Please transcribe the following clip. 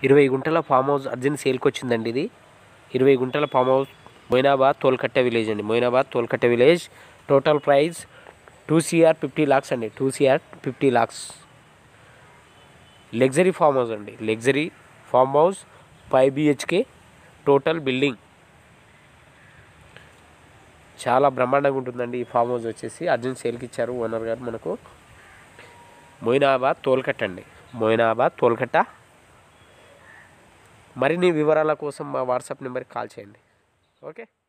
ఇరవై గుంటల farm house urgent సేల్కి వచ్చిందండి ఇది ఇరవై గుంటల farm house Moinabad Tolkatta village అండి Moinabad Tolkatta village total price two CR fifty lakhs అండి two CR fifty lakhs luxury farm house అండి luxury farm house five BHK total building చాలా బ్రహ్మాండంగా ఉంటుందండి ఈ ఫామ్ హౌస్ వచ్చేసి అర్జున్ సేల్కి ఇచ్చారు ఓనర్ గారు మనకు మొయినాబాద్ తోల్కట్ట అండి మొయినాబాద్ తోల్కట్ట మరిన్ని వివరాల కోసం మా వాట్సాప్ నెంబర్కి కాల్ చేయండి ఓకే